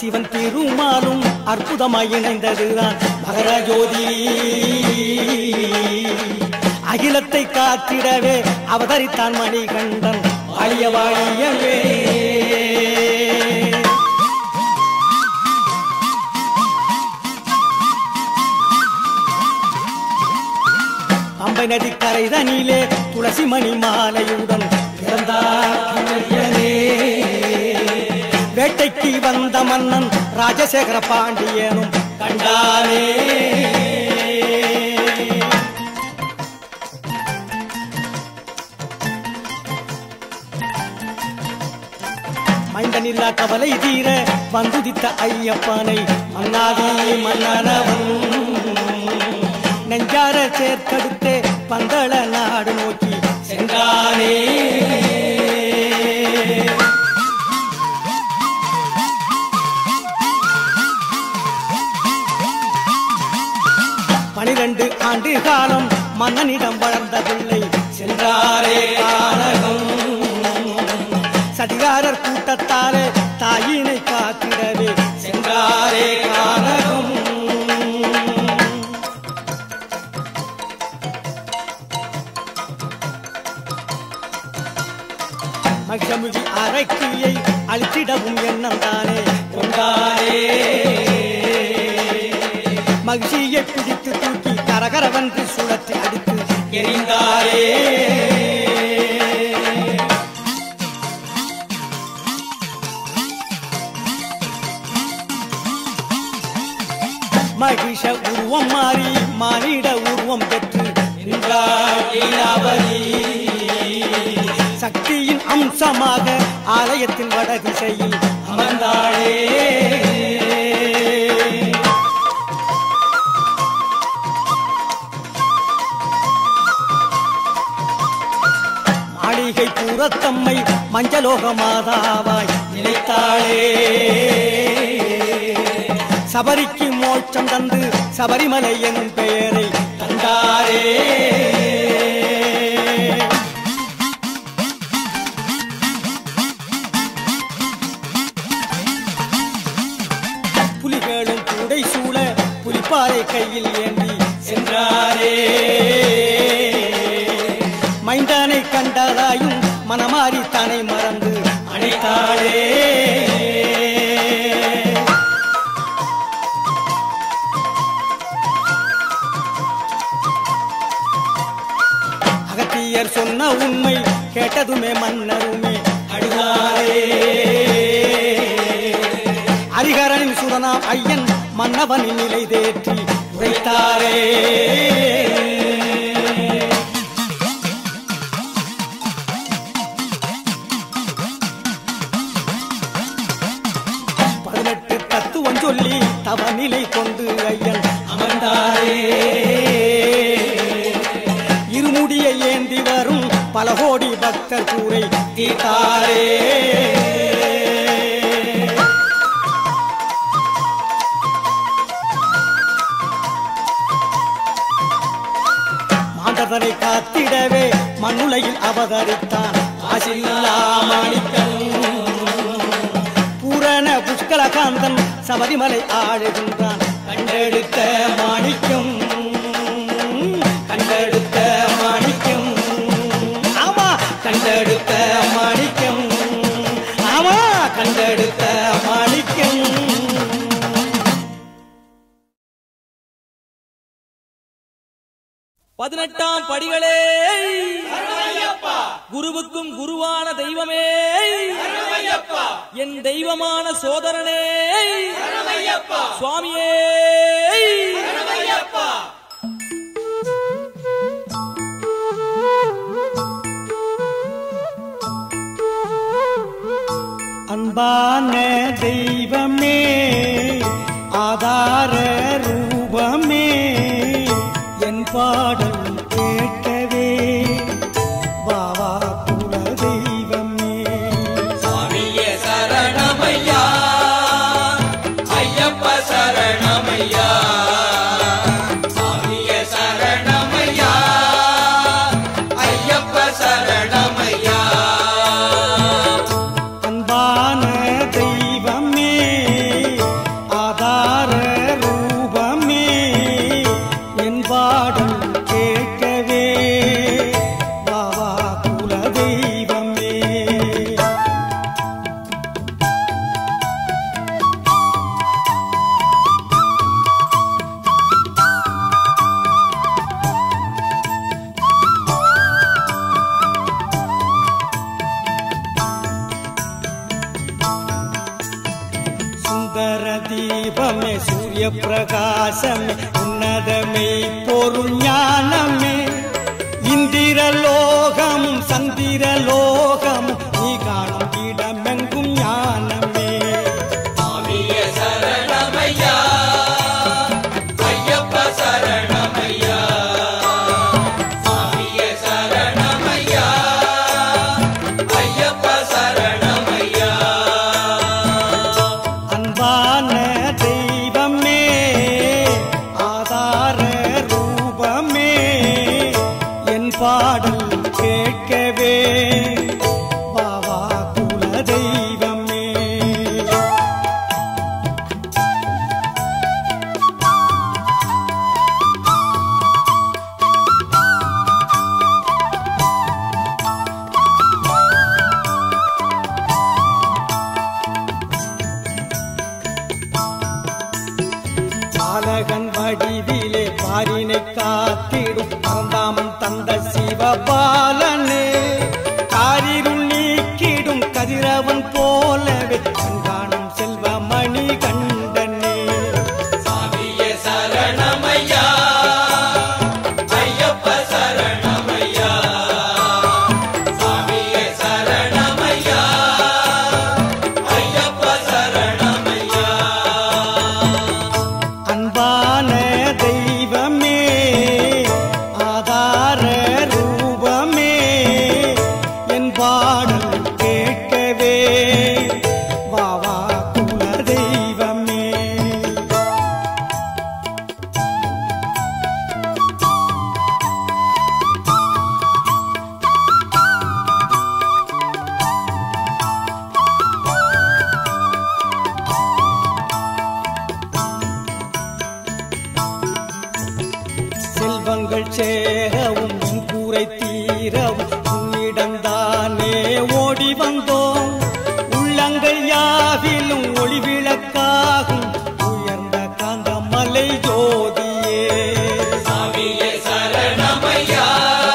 சிவன் திருமாலும் அற்புதமாய் இணைந்ததுதான் மகரஜோதி அகிலத்தை காத்திடவே அவதரித்தான் மணிகண்டன் வாழிய வாழியவே பம்பை நதி கரைதனிலே துளசி மணி மாலையுடன் பிறந்தார் கண்ணய்யனே. வேட்டைக்கு வந்த மன்னன் ராஜசேகர பாண்டியனும் கண்டானே மைந்தனில்லா கவலை தீர வந்துதித்த ஐயப்பனை மன்னாதி மன்னனவன் நெஞ்சார சேர்த்தெடுத்தே பந்தள நாடு நோக்கி சென்றானே பனிரெண்டு ஆண்டு காலம் மன்னனிடம் வளர்ந்த பிள்ளை சென்றாரே காரகம் சதிகாரர் கூட்டத்தாரே தாயினை காத்திடவே சென்றாரே காரகம் மகிழ்ச்சி அரைக்கியை அழித்திடவும் எண்ணம் தானே கொண்டாரே மகிழ்ச்சியை பிடித்து தூக்கி கரகரவென்று சுழற்றி அடித்து எரிந்தாரே மகிஷ உருவம் மாறி மானிட உருவம் பெற்று நின்றார் லீலாவதி. சக்தியின் அம்சமாக ஆலயத்தின் வடதிசையில் அமர்ந்தாளே மாளிகை பூரத்தம்மை மஞ்சலோக மாதாவாய் நிலைத்தாளே சபரிக்கு மோட்சம் தந்து சபரிமலை எனும் பெயரை தந்தாரே புலிகளும் கூடை சூழ புலிப்பாறை கையில் ஏந்தி சென்றாரே மைந்தானை கண்டதாயும் மனமாறி தனை மறந்து அணைத்தாளே அகத்தியர் சொன்ன உண்மை கேட்டதுமே மன்னருமே அழுதாரே ஹரிகரனின் சுதனா ஐயன் மன்னவனின் நிலை தேற்றி உரைத்தாரே பதினெட்டு தத்துவம் சொல்லி தவநிலை கொண்டு ஐயன் அமர்ந்தாரே இருமுடியை ஏந்தி வரும் பல கோடி பக்தர் கூரை தீர்த்தாரே மாண்டதனை காத்திடவே மண்ணுலையில் அவதரித்தான் ஆசில்லா மாணிக்கம் பூரண புஷ்கலகாந்தன் சபரிமலை ஆளுகின்றான் கண்டெடுத்த மாணிக்கம் கண்டெடுத்த மாணிக்கம் ஆமா கண்டெடுத்த மாணிக்கம் ஆமா கண்டெடுத்த மாணிக்கம் பதினெட்டாம் படிகளே குருவுக்கும் குருவான தெய்வமே என் தெய்வமான சோதரனே சுவாமியே அன்பான தெய்வமே ஆதார ரூபமே என் பாடல் கேட்கவே பாவா குல தெய்வமே சுவாமியே சரணமையா ஐயப்ப சரணமையா சுவாமியே சரணமையா ஐயப்ப சரணமையா அன்பான தெய்வமே பிரகாசமே உன்னதமே பொருள் ஞானமே இந்திரலோகமும் சந்திரலோகமும் நீ காணும் இடமெங்கும் ஞானமே சுவாமியே சரணமையா ஐயப்ப சரணமையா சுவாமியே சரணமையா ஐயப்ப சரணமையா அன்பான தெய்வமே ஆதார ரூபமே என் பாடல் கேட்கவே பாவா குல தெய்வமே பாலகன் வடிவிலே பாரினை காத்திடும் பரந்தாமன் தந்த சிவபாலனே காரிருள் நீக்கிடும் கதிரவன் போலவே கண்காணும் செல்வமணி கண்டனே சுவாமியே சரணமையா ஐயப்ப சரணமையா சுவாமியே சரணமையா ஐயப்ப சரணமையா அன்பான தெய்வமே ஆதார ரூபமே என் பாடல் கேட்கவே வாவா குல தெய்வமே செல்வங்கள் சேரவும் உன் கூரை தீரவும் உன்னிடம்தானே ஓடி வந்தோம் உள்ளங்கள் யாவிலும் ஒளி விளக்காகும் உயர்ந்த காந்தமலை ஜோதியே சுவாமியே சரணமையா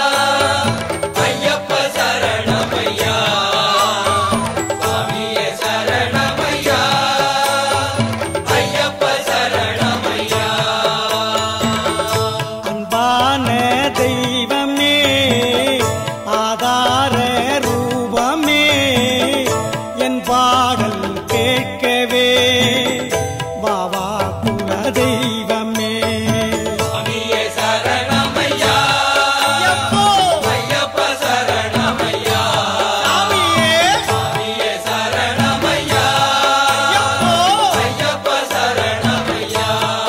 ஐயப்ப சரணமையா சுவாமியே சரணமையா ஐயப்ப சரணமையா அன்பான தெய்வமே ஆதார ரூபமே என் பாடல் கேட்கவே வாவா குல தெய்வமே சுவாமியே சரணமையா ஐயப்ப சரணமையா சுவாமியே சரணமையா ஐயப்ப சரணமையா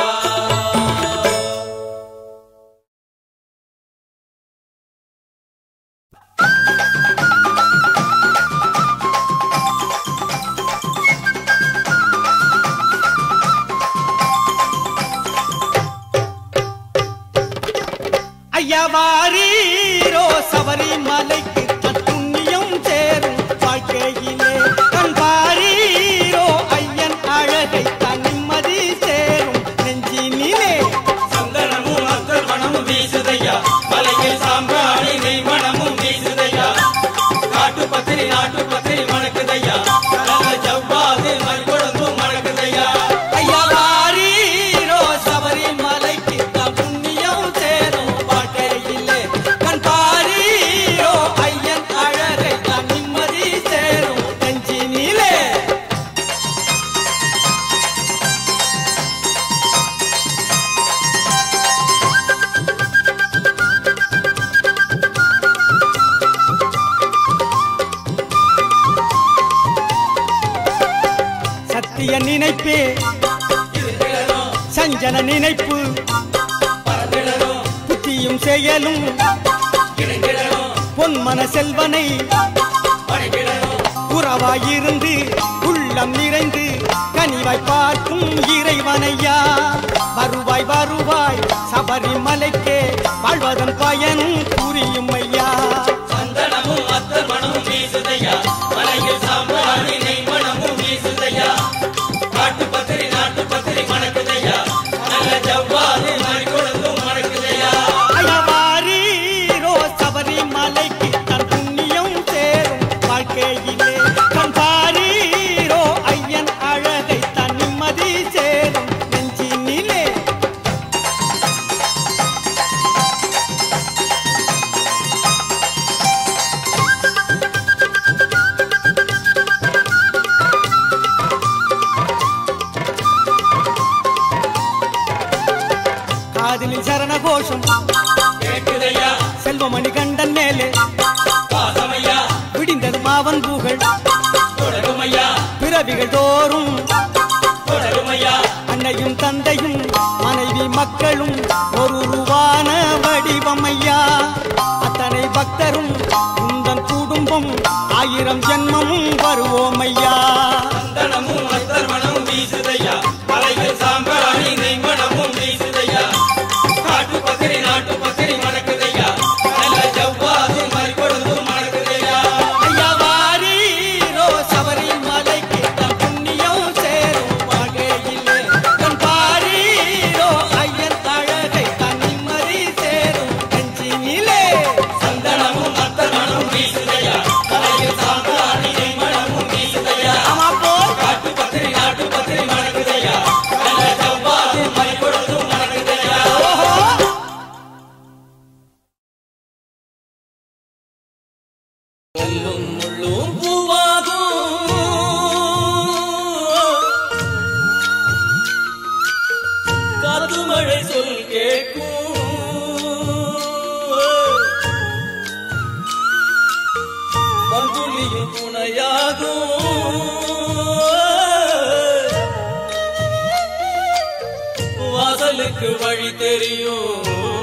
ஐயா வாரீரோ சபரி மலைக்கு புண்ணியம் சேரும் வாழ்க்கையிலே கண் பாரீரோ ஐயன் அழகை தன் நிம்மதி சேரும் நெஞ்சினிலே சந்தனமும் அத்தர் மணமும் வீசுதையா மலையில் சாம்பாணி நெய் மணமும் வீசுதையா காட்டு பத்திரி நாட்டு பத்திரி மணக்குதையா நல்ல ஜவ்வாது மறுபொழுந்தும் மணக்குதையா ஐயா வாரீரோ சபரி மலைக்கு புண்ணியம் சேரும் வாழ்க்கையிலே கண் பாரீரோ ஐயன் அழகை தன் நிம்மதி சேரும் நெஞ்சினிலே சத்திய நினைப்பே இது நிழலும் சஞ்சன நினைப்பு பறந்திடலும் புத்தியும் செயலும் கிடைக்கிடலும் பொன்மன செல்வனை படைக்கிடலும் உறவாயிருந்து உள்ளம் நிறைந்து கனிவாய் பார்க்கும் இறைவனையா வருவாய் வருவாய் சபரிமலைக்கே வாழ்வதன் பயன் புரியும் ஐயா சந்தனமும் அத்தர் மணமும் வீசுதையா மலையில் சாம்பாணி நெய் மணமும் வீசுதையா காட்டு பத்திரி நாட்டு பத்திரி மணக்குதையா நல்ல ஜவ்வாது மறுபொழுந்தும் மணக்குதையா அயவாரீரோ சபரிமலைக்கு தன் புண்ணியம் சேரும் வாழ்க்கையிலே கண் பாரீரோ ஐயன் அழகை தன் நிம்மதி சேரும் நெஞ்சினிலே காதினில் சரண கோஷம் கேட்குதையா செல்வமணி கண்டன் மேலே பாசமையா விடிந்தது மாவன் புகழ் தொடருமையா பிறவிகள் தோறும் தொடருமையா அன்னையும் தந்தையும் மனைவி மக்களும் ஒரு உருவான வடிவமையா அத்தனை பக்தரும் உந்தன் குடும்பம் ஆயிரம் ஜென்மமும் வருவோமையா சந்தனமும் அத்தர்மணமும் வீசுதையா மலையில் சாம்பராணி நெய்மணமும் வீசுதையா காட்டு பத்திரி நாட்டு பத்திரி மணக்குதையா நல்ல ஜவ்வாதும் மறிகொழுந்தும் மணக்குதையா ஐயா வாரீரோ சபரிமலைக்கு தன் புண்ணியம் சேரும் வகையிலே தன் பாரீரோ ஐயன் அழகை தன் நிம்மதி சேரும் நெஞ்சினிலே சந்தனமும் அத்தர்மணமும் வீசுதையா மலையில் சாம்பராணி நெய்மணமும் வீசுதையா ஆமா போ காட்டு பத்திரி நாட்டு பத்திரி மணக்குதையா நல்ல ஜவ்வாதும் மறிகொழுந்தும் மணக்குதையா ஓஹோ கல்லும் முள்ளும் பூவாகும் காத்து மழை சொல் கேட்கும் பங்குலியும் துணையாகும் வாசலுக்கு வழி தெரியும்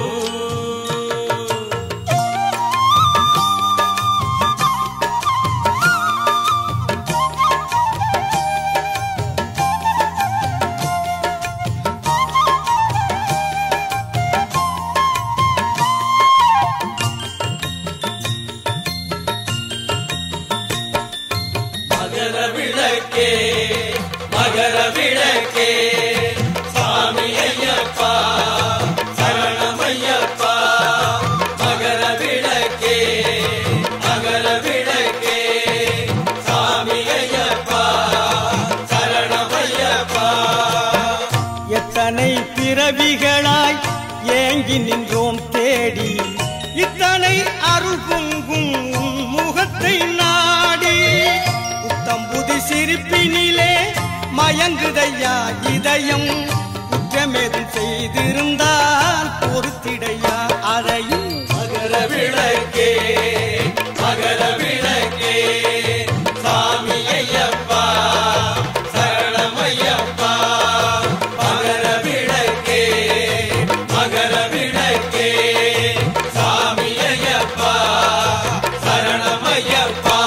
மகர விளக்கே மகர விளக்கே சாமி ஐயப்பா சரணம் ஐயப்பா மகர விளக்கே மகர விளக்கே சாமி ஐயப்பா சரணம் ஐயப்பா எத்தனை பிறவிகளாய் ஏங்கி நின்றோம் தேடி இத்தனை அருள் பொங்கும் உன் முகத்தை நாடி புத்தம் புது சிரிப்பினிலே மயங்குதையா இதயம் குற்றமேதும் செய்திருந்தால் பொறுத்திடையா அதையும் மகர விளக்கே மகர விளக்கே சாமி ஐயப்பா சரணம் ஐயப்பா மகர விளக்கே மகர விளக்கே சாமி ஐயப்பா சரணம் ஐயப்பா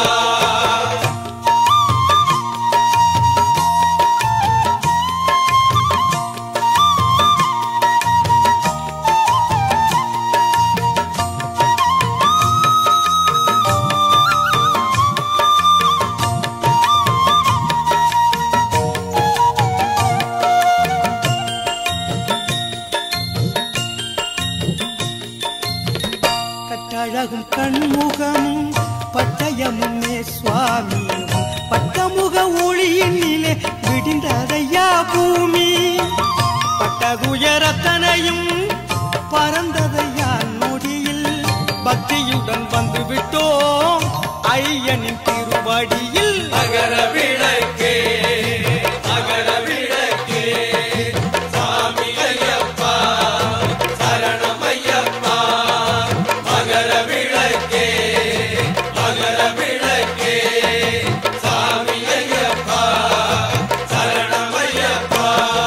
கட்டழகும் கண்முகமும் பட்டயமுமே சுவாமி பட்டமுக ஒளியினிலே விடிந்ததையா பூமி பட்டதுயரத்தனையும் பறந்ததையா நொடியில் பக்தியுடன் வந்து விட்டோம் ஐயனின் திருவடியில் மகர விளக்கே மகர விளக்கே சாமி ஐயப்பா சரணம் ஐயப்பா மகர விளக்கே மகர விளக்கே சாமி ஐயப்பா சரணம் ஐயப்பா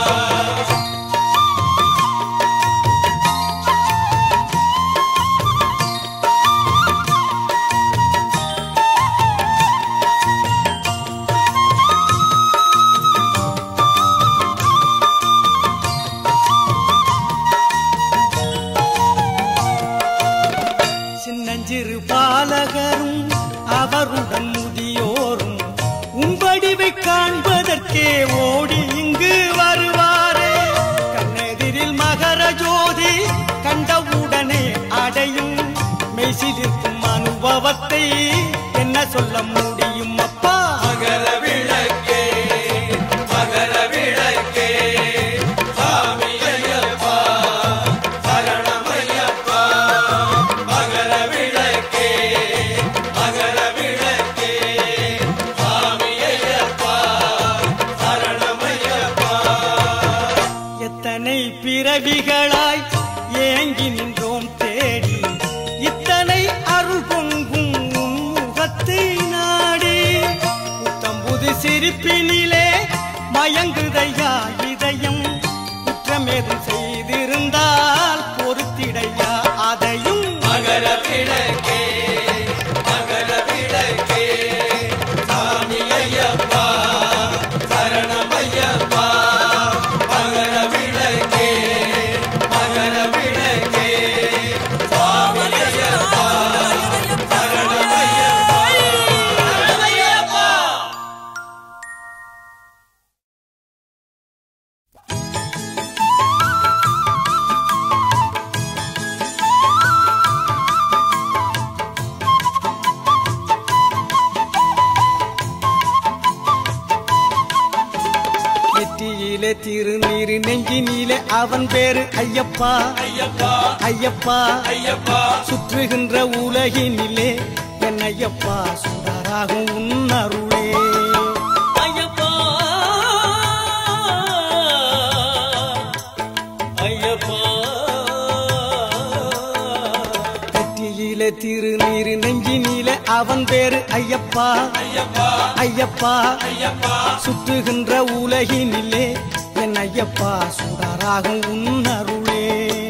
சின்னஞ்சிறு பாலகரும் அவருடன் முதியோரும் உம்படிவை காண்பதற்கே ஓடி இங்கு வருவாரே கண்ணெதிரில் மகர ஜோதி கண்டவுடனே அடையும் மெய்சிலிருக்கும் அனுபவத்தை என்ன சொல்ல முடியும் அப்பா மகர விளக்கே மகர விளக்கே சாமி ஐயப்பா சரணம் ஐயப்பா மகர விளக்கே மகர விளக்கே சாமி ஐயப்பா சரணம் ஐயப்பா எத்தனை பிறவிகளாய் அவன் பேரு ஐயப்பா ஐயப்பா ஐயப்பா ஐயப்பா சுற்றுகின்ற உலகினிலே என் ஐயப்பா சுடராகும் உன்னருளே ஐயப்பா ஐயப்பா நெற்றியிலே திருநீரு நெஞ்சினிலே அவன் பேரு ஐயப்பா ஐயப்பா ஐயப்பா ஐயப்பா சுற்றுகின்ற உலகினிலே என் ஐயப்பா சுடராகும் உன்னருளே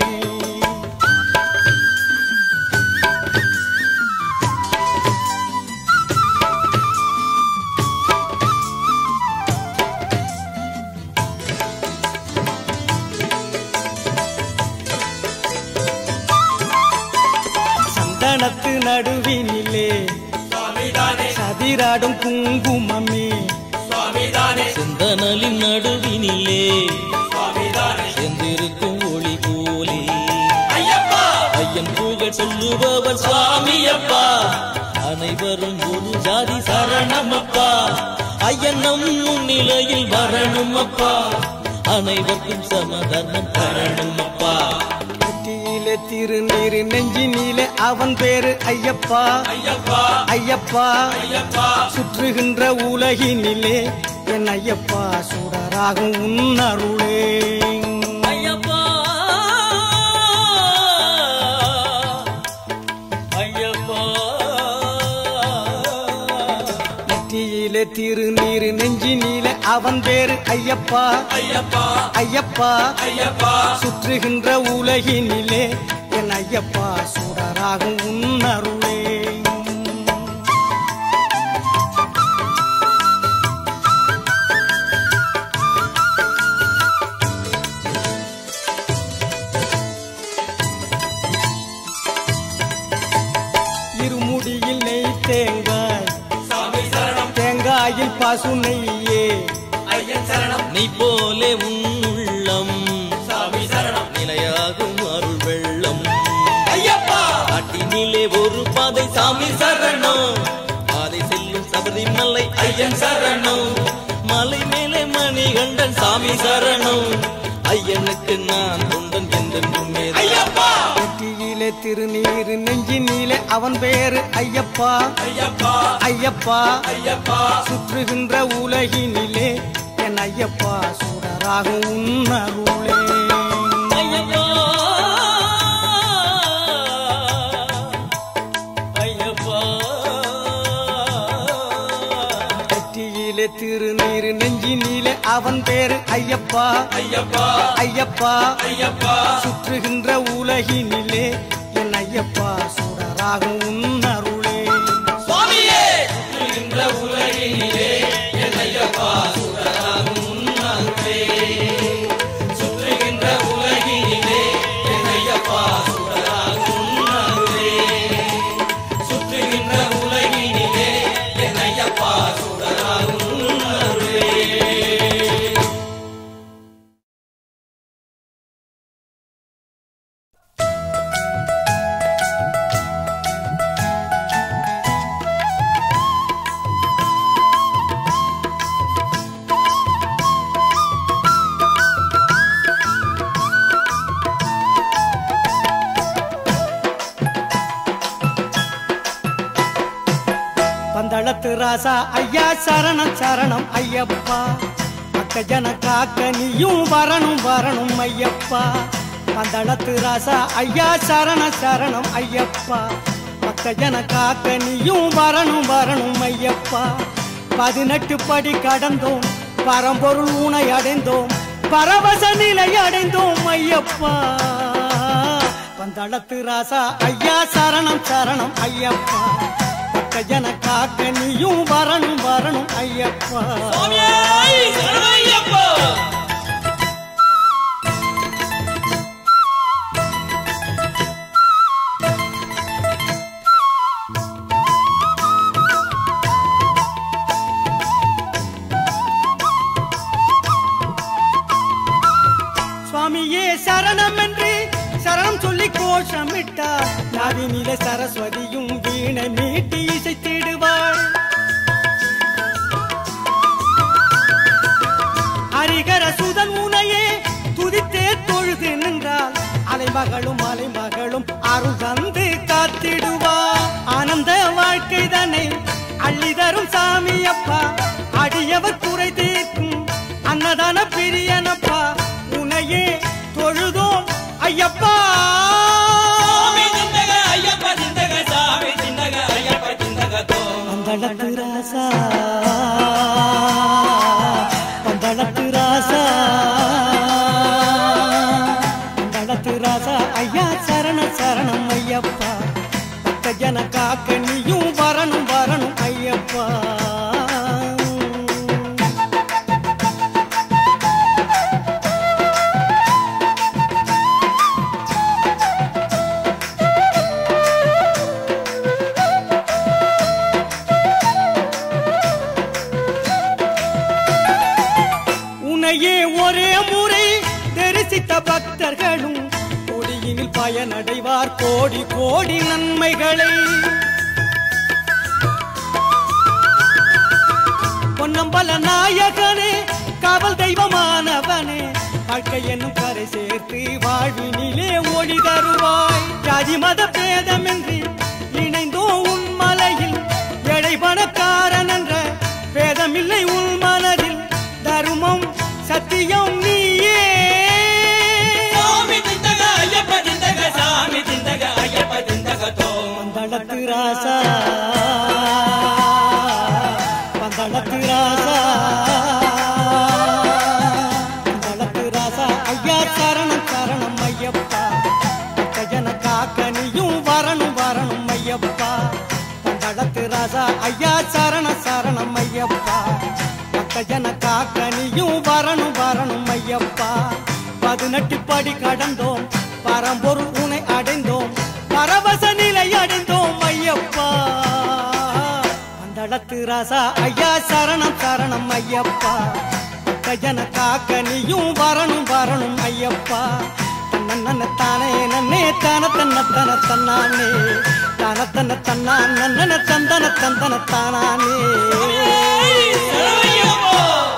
சந்தனத்து நடுவினிலே சுவாமிதானே சதிராடும் குங்குமமே சுவாமிதானே செந்தனலின் நடுவினிலே சுவாமிதானே செந்திருக்கும் ஒளி போலே ஐயப்பா ஐயன் புகழ் சொல்லுபவர் சுவாமியப்பா அனைவரும் ஒரு ஜாதி சரணமப்பா ஐயன் நம் முன்னிலையில் வரணும் அப்பா அனைவருக்கும் சமாதானம் தரணும் அப்பா நெற்றியிலே திருநீரு நெஞ்சினிலே அவன் பேரு ஐயப்பா ஐயப்பா ஐயப்பா ஐயப்பா சுற்றுகின்ற உலகினிலே என் ஐயப்பா சுடராகும் உன்னருளே ஐயப்பா ஐயப்பா நெற்றியிலே திருநீரு நெஞ்சினிலே அவன் பேரு ஐயப்பா ஐயப்பா ஐயப்பா ஐயப்பா சுற்றுகின்ற உலகினிலே என் ஐயப்பா சுடராகும் உன்னருளே இருமுடியில் நெய் தேங்காய் சாமி சரணம் தேங்காயில் பசு நெய்யே ஐயன் சரணம் நீ போலே உன் உள்ளம் சாமி சரணம் நிலையாகும் அருள் வெள்ளம் ஐயப்பா காட்டினிலே ஒரு பாதை சாமி சரணம் பாதை செல்லும் சபரிமலை ஐயன் சரணம் மலை மேலே மணிகண்டன் சாமி சரணம் ஐயனுக்கு நான் தொண்டன் என்றென்றுமே ஐயப்பா நெற்றியிலே திருநீரு நெஞ்சினிலே அவன் பேரு ஐயப்பா ஐயப்பா ஐயப்பா ஐயப்பா சுற்றுகின்ற உலகினிலே என் ஐயப்பா சுடராகும் உன்னருளே ஐயப்பா ஐயப்பா நெற்றியிலே திருநீரு நெஞ்சினிலே அவன் பேரு ஐயப்பா ஐயப்பா ஐயப்பா ஐயப்பா சுற்றுகின்ற உலகினிலே என் ஐயப்பா சுடராகும் உன்னருளே சுவாமியே இந்த உலகினிலே என் ஐயப்பா சுடராகும் உன்னருளே சுற்றுகின்ற உலகினிலே என் ஐயப்பா சுடராகும் உன்னருளே சுற்றுகின்ற உலகினிலே என் ஐயப்பா சுடராகும் உன்னருளே பந்தளத்து ராசா ஐயா சரணம் சரணம் ஐயப்பா மக்க ஜன காக்க நீயும் வரணும் வரணும் ஐயப்பா பந்தளத்து ராசா ஐயா சரண சரணம் ஐயப்பா மக்க ஜன காக்க நீயும் வரணும் வரணும் ஐயப்பா பதினெட்டு படி கடந்தோம் பரம்பொருள் உனை அடைந்தோம் பரவச நிலை அடைந்தோம் ஐயப்பா பந்தளத்து ராசா ஐயா சரணம் சரணம் ஐயப்பா பக்க ஜன காக்க நீயும் வரணும் வரணும் ஐயப்பா சுவாமியே சரணம் ஐயப்பா சுவாமியே சரணம் என்று சரணம் சொல்லி கோஷமிட்டார் நாவினில சரஸ்வதியும் வீணை மீட்டி இசைத்திடுவார் ஹரிகர சுதன் உனையே துதித்தே தொழு மகளும் மலை மகளும் அருள் தந்து காத்திடுவா ஆனந்த வாழ்க்கை தன்னை அள்ளி தரும் சாமி அப்பா அடியவர் குறை தீர்க்கும் அன்னதான பிரியனப்பா உனையே தொழுதோம் ஐயப்பா சாமி சிந்தக ஐயப்ப சிந்தக சாமி சிந்தக ஐயப்ப சிந்தக தோ பந்தளத்து ராசா பந்தளத்து ராசா பந்தளத்து ராசா ஐயா சரண சரணம் ஐயப்பா பக்த ஜன காக்க நீயும் வரணும் வரணும் ஐயப்பா உன்னையே ஒரே முறை தரிசித்த பக்தர்களும் கொடியினில் பயனடைவார் கோடி கோடி நன்மைகளை பொன்னம்பல நாயகனே காவல் தெய்வமானவனே வாழ்க்கை என்னும் கரை சேர்த்து வாழ்வினிலே ஒளி தருவாய் ஜாதி மத பேதமின்றி இணைந்தோ உன் மலையில் எடை பணக்காரன் என்ற பேதமில்லை உன் மனதில் தருமம் சத்தியம் நீயே சாமி சிந்தக ஐயப்ப சிந்தக சாமி சிந்தக ஐயப்ப சிந்தக தோ பந்தளத்து ராசா பந்தளத்து ராசா பந்தளத்து ராசா ஐயா சரணம் சரணம் ஐயப்பா பக்தஜன காக்க நீயும் வரணும் வரணும் ஐயப்பா பந்தளத்து ராசா ஐயா சரண சரணம் ஐயப்பா பக்தஜன காக்க நீயும் வரணும் வரணும் ஐயப்பா பதினெட்டு படி கடந்தோம் பரம்பொருள் உனை அடைந்தோம் பரவச நிலை அடைந்தோம் ஐயப்பா பந்தளத்து ராசா ஐயா சரணம் சரணம் ஐயப்பா பக்தஜன காக்க நீயும் வரணும் வரணும் ஐயப்பா தன்ன தானே நன்னே தான தன்ன தன தன்னானே தான தன்ன தன்னா நன்னன தந்தன தந்தன தானானே சரணையப்போ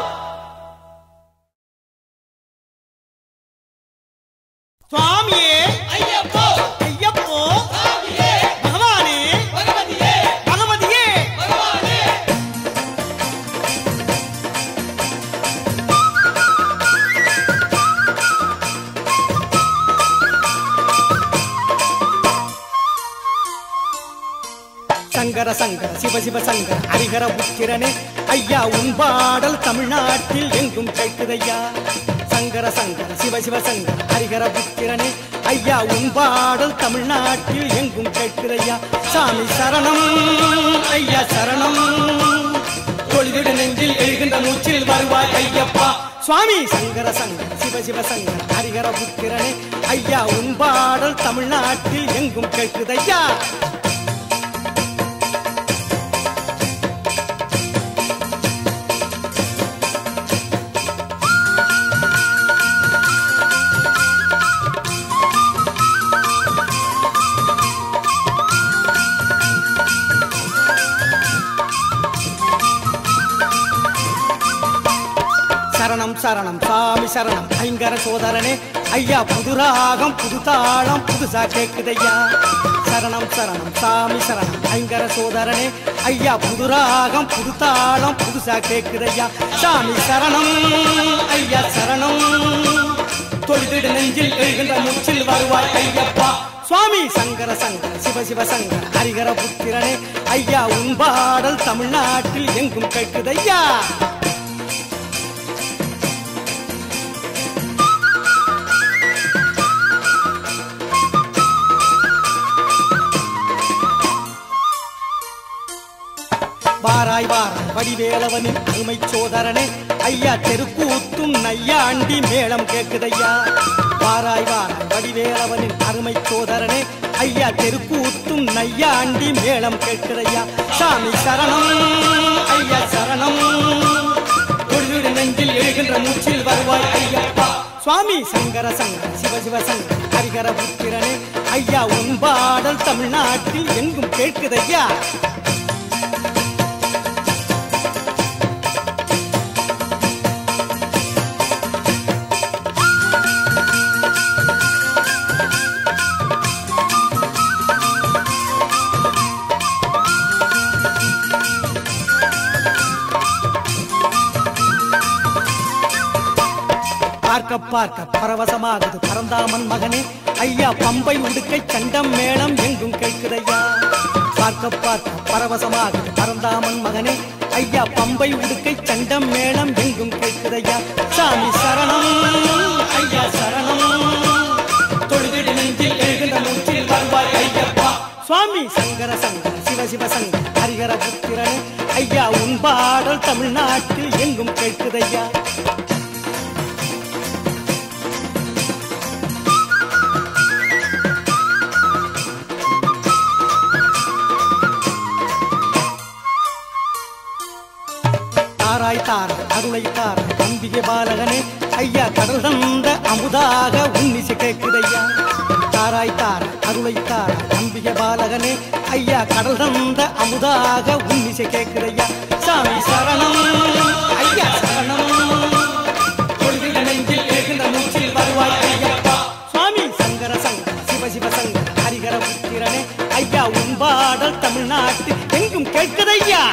சுவாமியே ஐயப்போ ஐயப்போ சாமியே பகவானே பகவதியே பகவதியே பகவானே சங்கர சங்கர சிவ சிவ சங்கர ஹரிகர புத்திரனே ஐயா உன் பாடல் தமிழ்நாட்டில் எங்கும் கேட்குதையா சங்கர சங்கர சிவ சிவ சங்கர ஹரிகர புத்திரனே ஐயா உன் பாடல் தமிழ்நாட்டில் எங்கும் கேட்குதையா சாமி சரணம் ஐயா சரணம் தொழிலிடு நெஞ்சில் எழுகின்ற மூச்சில் வருவாய் ஐயப்பா சுவாமி சங்கர சங்கர சிவ சிவ சங்கர ஹரிகர புத்திரனே ஐயா உன் பாடல் தமிழ்நாட்டில் எங்கும் கேட்குதையா சரணம் சரணம் சாமி சரணம் ஐங்கர சோதரனே ஐயா புதுராகம் புது தாளம் புதுசா கேக்குதையா சரணம் சரணம் சாமி சரணம் ஐங்கர சோதரனே ஐயா புதுராகம் புது தாளம் புதுசா கேக்குதையா சாமி சரணம் ஐயா சரணம் தொழுதிடு நெஞ்சில் எழுகின்ற முச்சில் வருவாய் ஐயப்பா சுவாமி சங்கர சங்கர சிவ சிவ சங்கர ஹரிகர புத்திரனே ஐயா உன் பாடல் தமிழ்நாட்டில் எங்கும் கேட்குதையா வாராய் வாராய் வடிவேலவனின் அருமை சோதரனே ஐயா தெருக்கூத்தும் நையாண்டி மேளம் கேக்குதையா வாராய் வாராய் வடிவேலவனின் அருமை சோதரனே ஐயா தெருக்கூத்தும் நையாண்டி மேளம் கேட்குதையா சாமி சரணம் ஐயா சரணம் தொழுது நெஞ்சில் எழுகின்ற மூச்சில் வருவாய் ஐயப்பா சுவாமி சங்கர சங்கர சிவ சிவ சங்கர ஹரிகர புத்திரனே ஐயா உன் பாடல் தமிழ்நாட்டில் எங்கும் கேட்குதையா பார்க்க பரவசமாகுது பரந்தாமன் மகனே ஐயா பம்பை உடுக்கை சண்டம் மேளம் எங்கும் கேட்குதையா பார்க்க பார்க்க பரவசமாகுது பரந்தாமன் மகனே ஐயா பம்பை உடுக்கை சண்டம் மேளம் எங்கும் கேட்குதையா சாமி சரணம் ஐயா சரணம் தொழுதிடு நெஞ்சில் எழுகின்ற மூச்சில் வருவாய் ஐயப்பா சுவாமி சங்கர சங்கர சிவ சிவ சங்கர ஹரிஹர புத்திரனே ஐயா உன் பாடல் தமிழ்நாட்டில் எங்கும் கேட்குதையா தாராய் தார அருளை தார அம்பிகை பாலகனே ஐயா கடல் தந்த அமுதாக உன்னிசை கேட்குதையா தாராய் தார அருளை தார அம்பிகை பாலகனே ஐயா கடல் தந்த அமுதாக உன்னிசை கேட்குதையா சாமி சரணம் ஐயா சரணம் கொள்கிற நெஞ்சில் கேட்கின்ற மூச்சில் வருவாய் ஐயப்பா சுவாமி சங்கர சங்கர சிவ சிவ சங்கர ஹரிகர புத்திரனே ஐயா உன் பாடல் தமிழ்நாட்டு எங்கும் கேட்குதையா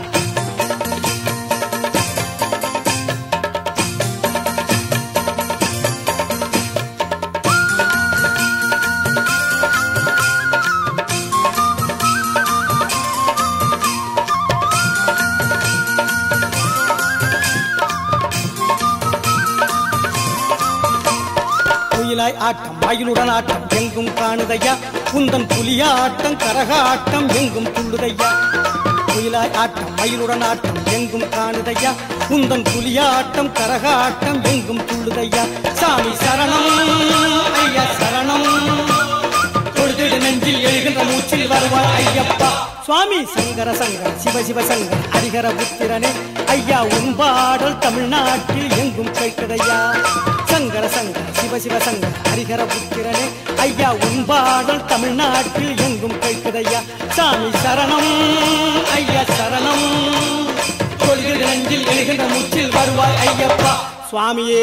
குயிலாய் ஆட்டம் மயிலுடன் ஆட்டம் எங்கும் காணுதையா குந்தன் புலியாட்டம் கரகாட்டம் எங்கும் துள்ளுதையா குயிலாய் ஆட்டம் மயிலுடன் ஆட்டம் எங்கும் காணுதையா குந்தன் புலியாட்டம் கரகாட்டம் எங்கும் துள்ளுதையா சாமி சரணம் ஐயா சரணம் தொழுதிடு நெஞ்சில் எழுகின்ற மூச்சில் வருவார் ஐயப்பா சுவாமி சங்கர சங்கர சிவ சிவ சங்கர ஹரிஹர புத்திரனே ஐயா உன் பாடல் தமிழ்நாட்டில் எங்கும் கேட்குதையா சங்கர சங்கர சிவ சிவ சங்கர ஹரிஹர புத்திரனே ஐயா உன் பாடல் தமிழ்நாட்டில் எங்கும் கேட்குதையா சாமி சரணம் ஐயா சரணம் கொள்கிற நெஞ்சில் எழுகின்ற மூச்சில் வருவாய் ஐயப்பா சுவாமியே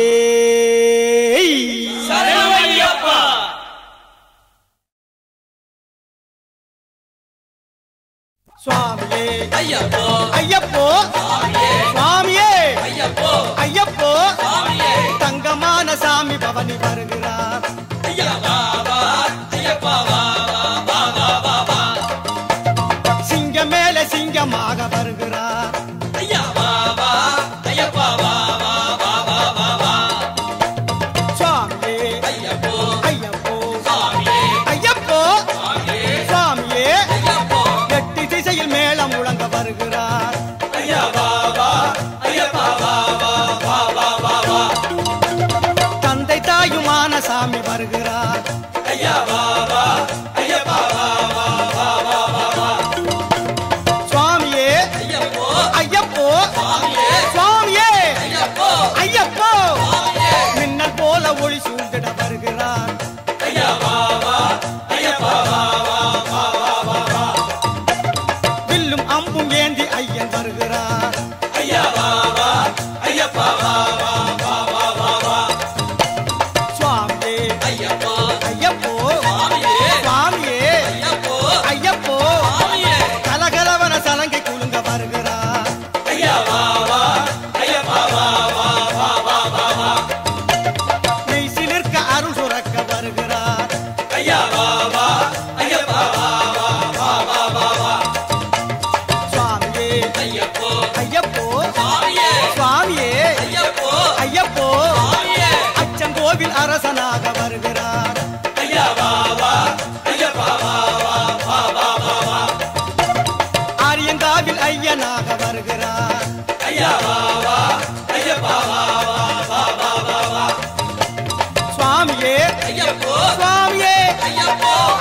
சரணமையப்பா சுவாமியே ஐயப்போ ஐயப்போ சாமியே சுவாமியே ஐயப்போ ஐயப்போ சாமியே தங்கமான சாமி பவனி வருகிறார் ஐயா வா வா ஐயப்பா வா வா வா வா வா வா சிங்கம் மேல சிங்கமாக வருகிறார் ஐயா வா வா ஐயப்பா வா வா வா வா வா வா சுவாமியே ஐயப்போ ஐயப்போ சாமியே ஐயப்போ சாமியே சுவாமியே ஐயப்போ எட்டு திசையில் மேளம் முழங்க வருகிறார் ஐயா வா வா ஐயப்பா வா வா வா வா வா வா தந்தை தாயுமான சாமி வருகிறார் ஐயா வா வா ஐயப்பா வா வா வா வா வா வா சுவாமியே ஐயப்போ ஐயப்போ சாமியே சுவாமியே ஐயப்போ ஐயப்போ சாமியே மின்னல் போல ஒளி சூழ்ந்திட வருகிறார் ஐயா வா வா ஐயப்பா வா வா வா வா வா வா வில்லும் அம்பும் ஏந்தி ஐயன் வருகிறார் ஐயா வா வா ஐயப்பா வா வா வா வா வா வா சுவாமியே ஐயப்போ ஐயப்போ சாமியே சுவாமியே ஐயப்போ ஐயப்போ சாமியே கலகலவன சலங்கை குலுங்க வருகிறார் ஐயா வா வா ஐயப்பா வா வா வா வா வா வா மெய்சி நிற்க அருள் சுரக்க வருகிறார் ஐயா வா வா ஐயப்பா வா வா வா வா வா வா சுவாமியே ஐயப்போ ஐயப்போ சாமியே சுவாமியே ஐயப்போ ஐயப்போ சாமியே அச்சங்கோவில் அரசனாக வருகிறார் ஐயா வா வா ஐயப்பா வா வா வா வா வா வா ஆரியங்காவில் ஐயனாக வருகிறார் ஐயா வா வா ஐயப்பா வா வா வா வா வா வா சுவாமியே ஐயப்போ சுவாமியே ஐயப்போ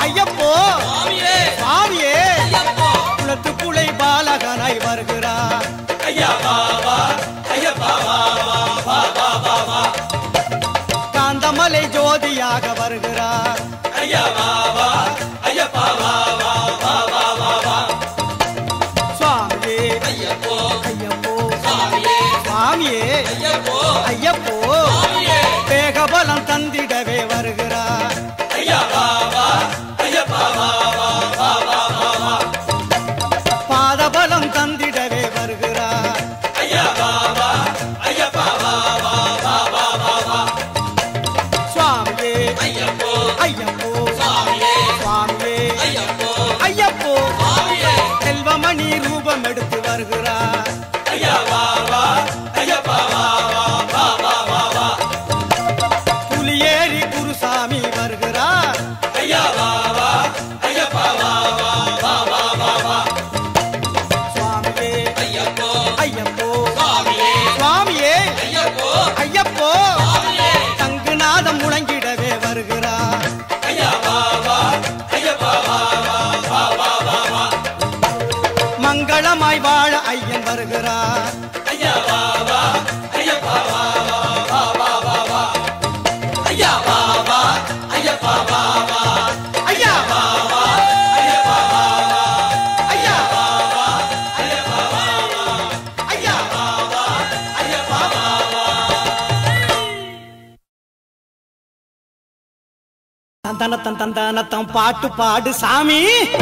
தந்தனத்தன் தந்தானத்தம் பாட்டு பாடு சாமி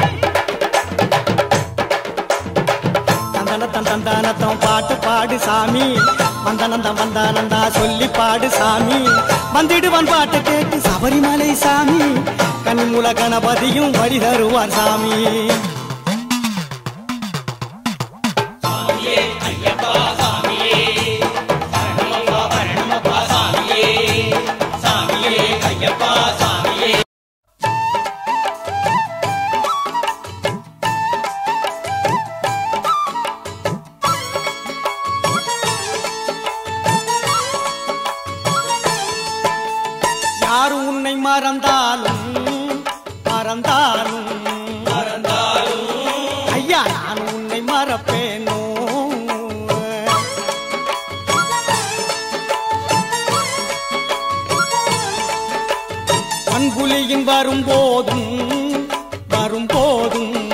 தந்தனத்தன் தந்தானத்தம் பாட்டு பாடு சாமி வந்தனந்தம் வந்தானந்தா சொல்லி பாடு சாமி வந்திடுவான் பாட்டு கேட்டு சபரிமலை சாமி கனிமுல கணபதியும் வழி தருவார் சாமி சாமியே ஐயப்பா சாமியே யாரு உன்னை மறந்தாலும் மறந்தாலும் ஐயா நான் உன்னை மறப்பேனோ பண்புலியின் வரும்போதும் வரும்போதும்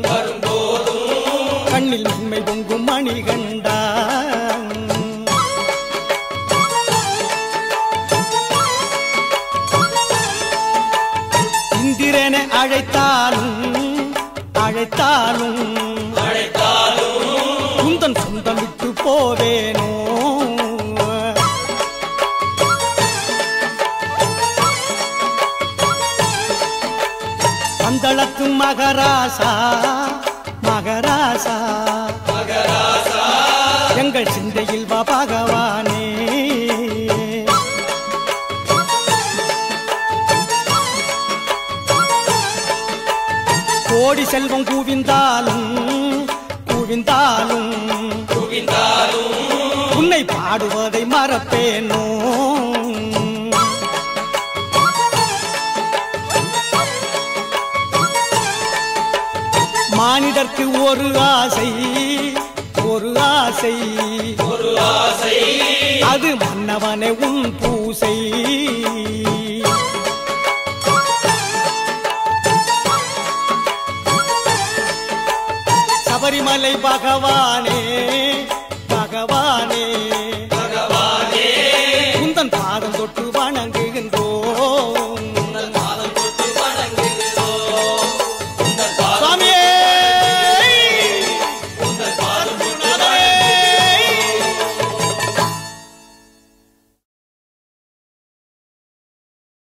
கண்ணில் உண்மை பொங்கும் மணிகண்டா இந்திரனை அழைத்தாலும் அழைத்தாலும் குந்தன் சொந்தம் விட்டு போவேனோ பந்தளத்து மகராசா மகராசா எங்கள் சிந்தையில் வா பகவானே கோடி செல்வம் குவிந்தாலும் குவிந்தாலும் உன்னை பாடுவதை மறப்பேனோ மானிடர்க்கு ஒரு ஆசை ஒரு ஆசை ஒரு ஆசை அது மன்னவனே உன் பூசை சபரிமலை பகவானே பகவானே